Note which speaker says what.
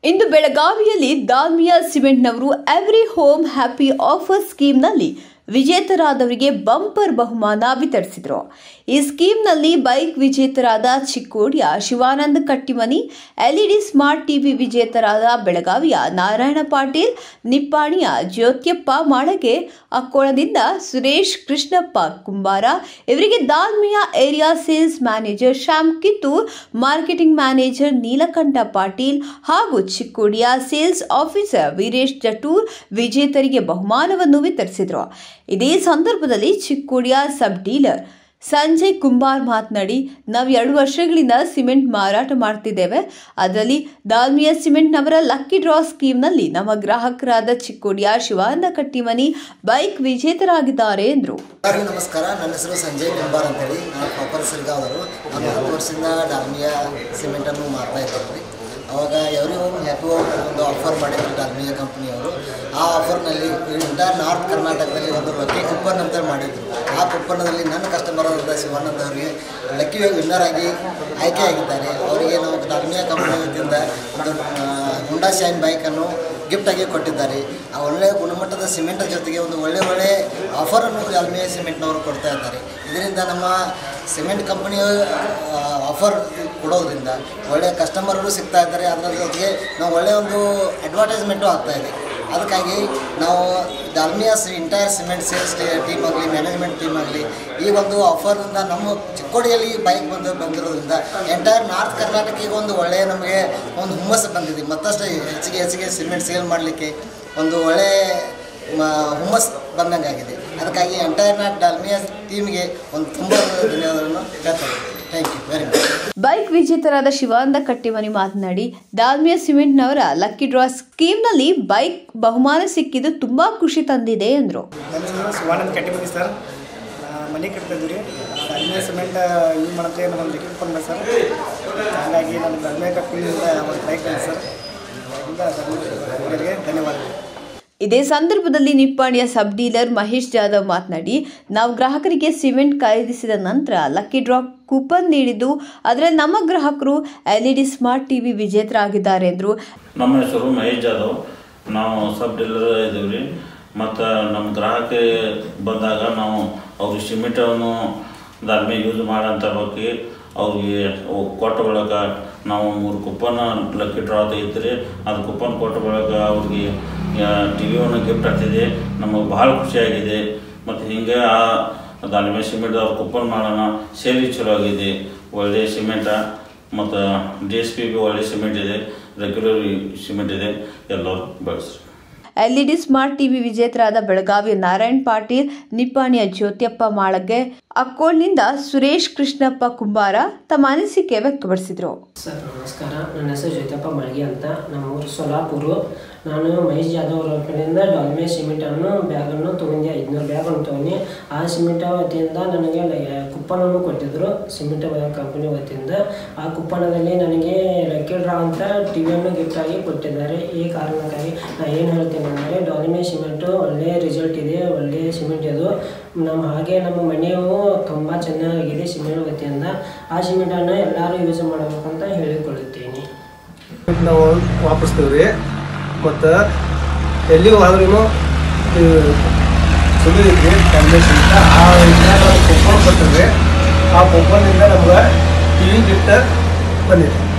Speaker 1: ಇಂದು ಬೆಳಗಾವಿಯಲ್ಲಿ ದಾಲ್ಮಿಯಾ ಸಿಮೆಂಟ್ನವರು every home happy offer ಸ್ಕೀಮ್ನಲ್ಲಿ ವಿಜೇತರಾದವರಿಗೆ ಬಂಪರ್ ಬಹುಮಾನ ವಿತರಿಸಿದರು ಈ ಸ್ಕೀಮ್ನಲ್ಲಿ ಬೈಕ್ ವಿಜೇತರಾದ ಚಿಕ್ಕೋಡಿಯ Shivananda Kattimani LED smart TV ವಿಜೇತರಾದ ಬೆಳಗಾವಿಯ ನಾರಾಯಣ ಪಾಟೀಲ್ ನಿಪ್ಪಾಣಿಯ ಜ್ಯೋತ್ಯಪ್ಪ ಮಾಳಗೆ ಅಕ್ಕೋಳದಿಂದ ಸುರೇಶ್ ಕೃಷ್ಣಪ್ಪ ಕುಂಬಾರ ಇವರಿಗೆ Dalmia area sales manager Shyam Kittur marketing manager Neelakantha Patil ಹಾಗೂ ಚಿಕ್ಕೋಡಿಯ ಸೇಲ್ಸ್ ಆಫೀಸರ್ ವೀರೇಶ್ ಜಟೂರ್ ವಿಜೇತರಿಗೆ ಬಹುಮಾನವನ್ನು ವಿತರಿಸಿದರು ಇದೇ ಸಂದರ್ಭದಲ್ಲಿ ಚಿಕ್ಕೋಡಿಯ ಸಬ್ ಡೀಲರ್ ಸಂಜಯ್ ಕುಂಬಾರ್ ಮಾತನಾಡಿ ನಾವು ಎರಡು ವರ್ಷಗಳಿಂದ ಸಿಮೆಂಟ್ ಮಾರಾಟ ಮಾಡ್ತಿದ್ದೇವೆ ಅದರಲ್ಲಿ ದಾಲ್ಮಿಯಾ ಸಿಮೆಂಟ್ನವರ ಲಕ್ಕಿ ಡ್ರಾ ಸ್ಕೀಮ್ನಲ್ಲಿ ನಮ್ಮ ಗ್ರಾಹಕರಾದ ಚಿಕ್ಕೋಡಿಯ ಶಿವಾನಂದ ಕಟ್ಟಿಮನಿ ಬೈಕ್ ವಿಜೇತರಾಗಿದ್ದಾರೆ ಎಂದರು
Speaker 2: ಎಲ್ಲರಿಗೂ ನಮಸ್ಕಾರ ನನ್ನ ಹೆಸರು ಸಂಜಯ್ ಕುಂಬಾರ್ ಅಂತೇಳಿ ನಾನು ಪ್ರಾಪರ್ ಸಿಲ್ಗಾವರು ನಾನು ಹತ್ತು ವರ್ಷದಿಂದ ಡಾಲ್ಮಿಯಾ ಸಿಮೆಂಟನ್ನು ಮಾರ್ತಾ ಇದ್ದೇವೆ ಅವಾಗ ಎವ್ರಿ ಹೋಮ್ ಹ್ಯಾಪಿ ಹೋಮ್ ಒಂದು ಆಫರ್ ಮಾಡಿದ್ರು ಡಾಲ್ಮಿಯಾ ಕಂಪ್ನಿಯವರು ಆ ಆಫರ್ನಲ್ಲಿ ಇಂಟರ್ ನಾರ್ತ್ ಕರ್ನಾಟಕದಲ್ಲಿ ಒಂದು ಲಕ್ಕಿ ಕುಪ್ಪನ್ ಅಂತ ಮಾಡಿದ್ರು ಆ ಕುಪ್ಪನದಲ್ಲಿ ನನ್ನ ಕಸ್ಟಮರ್ ಆದ ಶಿವಾನಂದ್ ಅವರಿಗೆ ಲಕ್ಕಿ ವಿನ್ನರ್ ಆಗಿ ಆಯ್ಕೆಯಾಗಿದ್ದಾರೆ ಅವರಿಗೆ ನಾವು ಡಾಲ್ಮಿಯಾ ಕಂಪ್ನಿ ವತಿಯಿಂದ ಒಂದು ಹುಂಡಾ ಶೈನ್ ಬೈಕನ್ನು ಗಿಫ್ಟ್ ಆಗಿ ಕೊಟ್ಟಿದ್ದಾರೆ ಆ ಒಳ್ಳೆಯ ಗುಣಮಟ್ಟದ ಸಿಮೆಂಟ್ ಜೊತೆಗೆ ಒಂದು ಒಳ್ಳೆ ಒಳ್ಳೆ ಆಫರನ್ನು ಅಲ್ಮಿಯಾ ಸಿಮೆಂಟ್ನವರು ಕೊಡ್ತಾ ಇದ್ದಾರೆ ಇದರಿಂದ ನಮ್ಮ ಸಿಮೆಂಟ್ ಕಂಪನಿಯ ಆಫರ್ ಕೊಡೋದ್ರಿಂದ ಒಳ್ಳೆಯ ಕಸ್ಟಮರ್ಗಳು ಸಿಗ್ತಾ ಇದ್ದಾರೆ ಅದರ ಜೊತೆಗೆ ನಾವು ಒಳ್ಳೆಯ ಒಂದು ಅಡ್ವರ್ಟೈಸ್ಮೆಂಟು ಆಗ್ತಾ ಇದೆ ಅದಕ್ಕಾಗಿ ನಾವು Dalmia's entire cement sales team ಆಗಲಿ ಮ್ಯಾನೇಜ್ಮೆಂಟ್ ಟೀಮ್ ಆಗಲಿ ಈ ಒಂದು ಆಫರ್ನಿಂದ ನಮ್ಮ ಚಿಕ್ಕೋಡಿಯಲ್ಲಿ ಬೈಕ್ ಬಂದು ಬಂದಿರೋದ್ರಿಂದ ಎಂಟೈರ್ ನಾರ್ತ್ ಕರ್ನಾಟಕಕ್ಕೆ ಒಂದು ಒಳ್ಳೆಯ ನಮಗೆ ಒಂದು ಹುಮ್ಮಸ್ಸು ಬಂದಿದೆ ಮತ್ತಷ್ಟು ಹೆಚ್ಚಿಗೆ ಹೆಚ್ಚಿಗೆ ಸಿಮೆಂಟ್ ಸೇಲ್ ಮಾಡಲಿಕ್ಕೆ ಒಂದು ಒಳ್ಳೆಯ ಹುಮ್ಮಸ್ ಬಂದಂಗಾಗಿದೆ ಅದಕ್ಕಾಗಿ ಎಂಟೈರ್ ನಾಟ್ ಡಾಲ್ಮಿಯಾ ಟೀಮ್ಗೆ ಒಂದು ತುಂಬ ಧನ್ಯವಾದಗಳನ್ನು ಹೇಳ್ತಾರೆ thank you very much
Speaker 1: bike ವಿಜೇತರಾದ ಶಿವಾನಂದ ಕಟ್ಟಿಮನಿ ಮಾತನಾಡಿ ದಾಲ್ಮಿಯಾ ಸಿಮೆಂಟ್ನವರ ಲಕ್ಕಿ ಡ್ರಾ ಸ್ಕೀಮ್ನಲ್ಲಿ ಬೈಕ್ ಬಹುಮಾನ ಸಿಕ್ಕಿದ್ದು ತುಂಬಾ ಖುಷಿ ತಂದಿದೆ ಎಂದರು
Speaker 3: ನನ್ನ ಹೆಸರು ಶಿವಾನಂದ್ ಕಟ್ಟಿಮನಿ ಸರ್ ಆ, ಮನೆ ಕಟ್ತಾ ಇದ್ದೀವಿ ಅಲ್ಮೇ ಸಿಮೆಂಟ್ ಯೂಸ್ ಮಾಡಿದ್ರೆ ನಮ್ಮ ಲಿಕ್ವಿಡ್ ಬಂದ ಸರ್ ಹಾಗಾಗಿ ನನಗೆ ಅಲ್ಮೇ ಕಂಪ್ನಿಯಿಂದ ಒಂದು ಬೈಕ್ ಬಂದೆ ಸರ್ ಅದರಿಂದ ಎಲ್ಲರಿಗೆ ಧನ್ಯವಾದಗಳು
Speaker 1: ಇದೇ ಸಂದರ್ಭದಲ್ಲಿ ನಿಪ್ಪಾಣಿಯ ಸಬ್ ಡೀಲರ್ ಮಹೇಶ್ ಜಾಧವ್ ಮಾತನಾಡಿ ನಾವು ಗ್ರಾಹಕರಿಗೆ ಸಿಮೆಂಟ್ ಖರೀದಿಸಿದ ನಂತರ ಲಕ್ಕಿ ಡ್ರಾ ಕೂಪನ್ ನೀಡಿದ್ದು ಅದರಲ್ಲಿ ನಮ್ಮ ಗ್ರಾಹಕರು ಎಲ್ಇಡಿ ಸ್ಮಾರ್ಟ್ ಟಿವಿ ವಿಜೇತರಾಗಿದ್ದಾರೆ ಎಂದರು
Speaker 4: ನಮ್ಮ ಹೆಸರು ಮಹೇಶ್ ಜಾಧವ್ ನಾವು ಸಬ್ ಡೀಲರ್ ಇದ್ದೀವಿ ರೀ ಮತ್ತು ನಮ್ಮ ಗ್ರಾಹಕ ಬಂದಾಗ ನಾವು ಅವ್ರಿಗೆ ಸಿಮೆಂಟನ್ನು ದಾಲ್ಮೆ ಯೂಸ್ ಮಾಡಂತ ಬಗ್ಗೆ ಅವ್ರಿಗೆ ಅವ್ ಕೊಟ್ಟ ಬಳಿಕ ನಾವು ಮೂರು ಕುಪ್ಪನ್ ಲಕ್ಕಿ ಡ್ರಾ ತೆಗಿತೀರಿ ಅದು ಕುಪ್ಪನ್ ಕೊಟ್ಟ ಬಳಿಕ ಅವ್ರಿಗೆ ಟಿ ವಿಯನ್ನು ಗಿಫ್ಟ್ ಆಗ್ತಿದೆ ನಮಗೆ ಭಾಳ ಖುಷಿಯಾಗಿದೆ ಮತ್ತು ಹಿಂಗೆ ಆ ದಾಲ್ಮೆ ಸಿಮೆಂಟ್ ಅವ್ರು ಕುಪ್ಪನ್ ಮಾಡೋಣ ಸೇಲಿ ಚಲೋ ಆಗಿದೆ ಒಳ್ಳೆಯ ಸಿಮೆಂಟ ಮತ್ತು ಡಿ ಎಸ್ ಪಿ ಬಿ ಒಳ್ಳೆ ಸಿಮೆಂಟ್ ಇದೆ ರೆಗ್ಯುಲರ್ ಸಿಮೆಂಟ್ ಇದೆ ಎಲ್ಲರೂ ಬಳಸ್ರಿ
Speaker 1: ಎಲ್ಇಡಿ ಸ್ಮಾರ್ಟ್ ಟಿವಿ ವಿಜೇತರಾದ ಬೆಳಗಾವಿಯ ನಾರಾಯಣ್ ಪಾಟೀಲ್ ನಿಪ್ಪಾಣಿಯ ಜ್ಯೋತ್ಯಪ್ಪ ಮಾಳಗೆ ಅಕ್ಕೋಳ್ನಿಂದ ಸುರೇಶ್ ಕೃಷ್ಣಪ್ಪ ಕುಂಬಾರ ತಮ್ಮ ಅನಿಸಿಕೆ ವ್ಯಕ್ತಪಡಿಸಿದರು
Speaker 5: ಸರ್ ನಮಸ್ಕಾರ ನನ್ನ ಹೆಸರು ಜ್ಯೋತಪ್ಪ ಮಾಳ್ಗಿ ಅಂತ ನಮ್ಮ ಊರು ಸೊಲಾಪುರು ನಾನು ಮಹೇಶ್ ಜಾಧವ್ ಅವ್ರ ಕಡೆಯಿಂದ ಡಾಲ್ಮೆ ಸಿಮೆಂಟನ್ನು ಬ್ಯಾಗನ್ನು ತೊಗೊಂಡೆ ಐದುನೂರು ಬ್ಯಾಗನ್ನು ತೊಗೊಂಡು ಆ ಸಿಮೆಂಟ್ ವತಿಯಿಂದ ನನಗೆ ಕುಪ್ಪನನ್ನು ಕೊಟ್ಟಿದ್ದರು ಸಿಮೆಂಟ್ ಕಂಪನಿ ವತಿಯಿಂದ ಆ ಕುಪ್ಪಣದಲ್ಲಿ ನನಗೆ ಲಕ್ಕಿ ಡ್ರಾ ಅಂತ ಟಿ ವಿಯನ್ನು ಗಿಫ್ಟ್ ಆಗಿ ಕೊಟ್ಟಿದ್ದಾರೆ ಈ ಕಾರಣಕ್ಕಾಗಿ ನಾನು ಏನು ಹೇಳ್ತೀನಿ ಅಂದರೆ ಡಾಲ್ಮೆ ಸಿಮೆಂಟು ಒಳ್ಳೆಯ ರಿಸಲ್ಟ್ ಇದೆ ಒಳ್ಳೆಯ ಸಿಮೆಂಟ್ ಇದು ನಮ್ಮ ಹಾಗೆ ನಮ್ಮ ಮನೆಯು ತುಂಬ ಚೆನ್ನಾಗಿದೆ ಸಿಮೆಂಟ್ ವತಿಯಿಂದ ಆ ಸಿಮೆಂಟನ್ನು ಎಲ್ಲರೂ ಯೂಸ್ ಮಾಡಬೇಕಂತ ಹೇಳಿಕೊಳ್ಳುತ್ತೇನೆ
Speaker 6: ನಾವು ವಾಪಸ್ತೀವಿ ರೀ ಮತ್ತು ಎಲ್ಲಿ ಹೋದ್ರೂ ಸುಳಿದೈತಿ ಕನ್ವೆನ್ಷನ್ ಆ ಇದನ್ನ ಕೂಪನ್ ಕೊಟ್ಟಿರಿ ಆ ಕೂಪನ್ನಿಂದ ನಮ್ಗೆ ಟಿ ವಿ ಗಿಫ್ಟ್ ಬಂದಿದೆ